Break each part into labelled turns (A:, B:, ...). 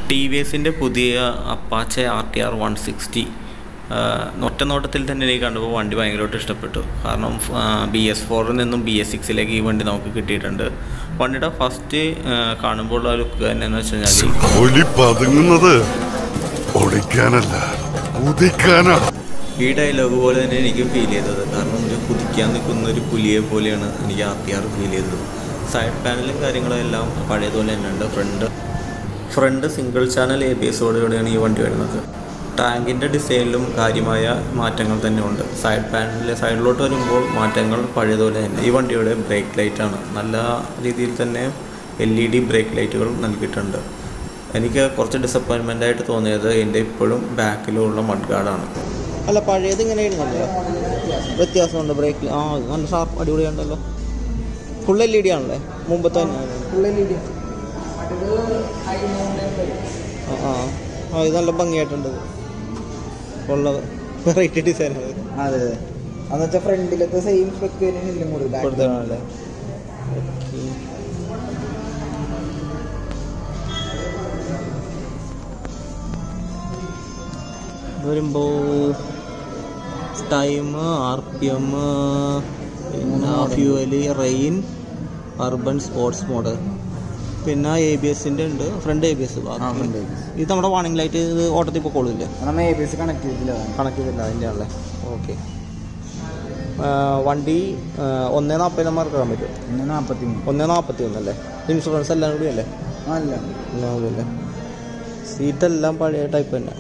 A: T V എസിൻ്റെ പുതിയ Apache R T R one sixty ഒറ്റ നോട്ടത്തിൽ തന്നെ എനിക്ക് കണ്ടപ്പോൾ വണ്ടി ഭയങ്കരമായിട്ട് ഇഷ്ടപ്പെട്ടു കാരണം ബി എസ് ഫോറിൽ നിന്നും ബി എസ് സിക്സിലേക്ക് ഈ വണ്ടി നമുക്ക് കിട്ടിയിട്ടുണ്ട് വണ്ടിയുടെ ഫസ്റ്റ് കാണുമ്പോൾ ഉള്ള ലുക്ക് തന്നെ എന്ന് വെച്ച് കഴിഞ്ഞാൽ
B: ഒലി പതുങ്ങുന്നത് ഒളിക്കാനല്ല ഉദിക്കാനാണ്
A: ഈ ഡയലോഗ് പോലെ തന്നെ എനിക്ക് ഫീൽ ചെയ്തത് കാരണം ഒരു കുതിക്കാൻ നിൽക്കുന്ന ഒരു പുലിയെ പോലെയാണ് എനിക്ക് ആർ ടി ആർ ഫീൽ ചെയ്തത് സൈഡ് പാനലും കാര്യങ്ങളും എല്ലാം പഴയതുപോലെ തന്നെ ഉണ്ട് front front single channel A B എസോടുകൂടിയാണ് ഈ വണ്ടി വരുന്നത് ടാങ്കിൻ്റെ ഡിസൈനിലും കാര്യമായ മാറ്റങ്ങൾ തന്നെ ഉണ്ട് സൈഡ് പാനലിലെ സൈഡിലോട്ട് വരുമ്പോൾ മാറ്റങ്ങൾ പഴയതുപോലെ തന്നെ ഈ വണ്ടിയുടെ ബ്രേക്ക് ലൈറ്റാണ് നല്ല രീതിയിൽ തന്നെ എൽ ഇ ഡി ബ്രേക്ക് ലൈറ്റുകൾ നൽകിയിട്ടുണ്ട് എനിക്ക് കുറച്ച് ഡിസപ്പോയിൻമെൻ്റ് ആയിട്ട് തോന്നിയത് എൻ്റെ ഇപ്പോഴും ബാക്കിലുള്ള മഡ് ഗാർഡാണ്
C: അല്ല പഴയത് ഇങ്ങനെയായിരുന്നല്ലോ വ്യത്യാസമുണ്ട് ബ്രേക്കിൽ ആ നല്ല ഷാർപ്പ് അടിപൊളിയുണ്ടല്ലോ ഫുൾ എൽ ഇ ഡി ആണല്ലേ മുമ്പത്തെ തന്നെ
D: ഫുൾ എൽ ഇ ഡി
C: ആ ആ ആ ഇത് നല്ല ഭംഗിയായിട്ടുണ്ട് ഉള്ള വെറൈറ്റി ഡിസൈൻ
D: അതെ അതെ എന്ന് വെച്ചാൽ ഫ്രണ്ടിലത്തെ സെയിം സ്പെക്ക് ഇല്ലും കൂടി back ല്.
C: കൊടുത്തതാണല്ലേ വരുമ്പോൾ ടൈം ആർ പി എം പിന്നെ fuel rain urban sports mode പിന്നെ എ ബി എസിൻ്റെ ഉണ്ട് ഫ്രണ്ട് എ ബി എസ്
D: ആ, front ABS.
C: ഇത് നമ്മുടെ വാണിംഗ് ലൈറ്റ് ഇത് ഓട്ടത്തിൽ പൊക്കോളില്ലേ
D: അത് നമ്മൾ എ ബി എസ് കണക്ട് ചെയ്തില്ല
C: കണക്ട് ചെയ്തില്ല അതിൻ്റെ ആണല്ലേ ഓക്കെ വണ്ടി ആ, ഒന്നേ നാൽപ്പത് നമ്മൾ ഇറക്കാൻ പറ്റും
D: ഒന്ന് നാൽപ്പത്തി മൂന്ന്
C: ഒന്നേ നാൽപ്പത്തി ഒന്നല്ലേ ഇൻഷുറൻസ് എല്ലാം കൂടി അല്ലേ
D: അല്ല
C: എല്ലാം കൂടി അല്ലേ സീറ്റ് എല്ലാം പഴയ ടൈപ്പ് തന്നെ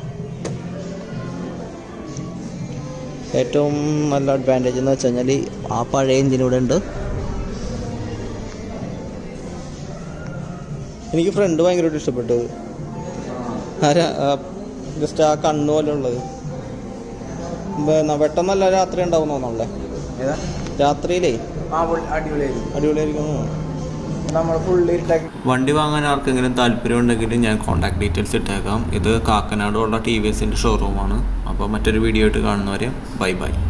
C: ഏറ്റവും നല്ല അഡ്വാൻറ്റേജ് എന്ന് വെച്ച് കഴിഞ്ഞാൽ ആ പഴയ എഞ്ചിൻ ഇവിടെ ഉണ്ട് എനിക്ക് ഫ്രണ്ട് ഭയങ്കരമായിട്ട് ഇഷ്ടപ്പെട്ടു ജസ്റ്റ് ആ കണ്ണ് പോലെ ഉള്ളത് പിന്നെ പെട്ടെന്നല്ല രാത്രി ഉണ്ടാവും തോന്നുന്നല്ലേ
D: ഏതാ
C: രാത്രിയിലേ
D: ആ full അടിപൊളിയായിരുന്നു
C: അടിപൊളിയായിരിക്കും തോന്നുന്നു.
D: നമ്മൾ ഫുള്ള് ഇരുട്ടാക്കി
A: വണ്ടി വാങ്ങാൻ ആർക്കെങ്കിലും താല്പര്യമുണ്ടെങ്കിൽ ഞാൻ കോൺടാക്ട് ഡീറ്റെയിൽസ് ഇട്ടേക്കാം ഇത് കാക്കനാടുള്ള ടി വി എസിൻ്റെ ഷോറൂമാണ് അപ്പോൾ മറ്റൊരു വീഡിയോ ആയിട്ട് കാണുന്നവരെ ബൈ ബൈ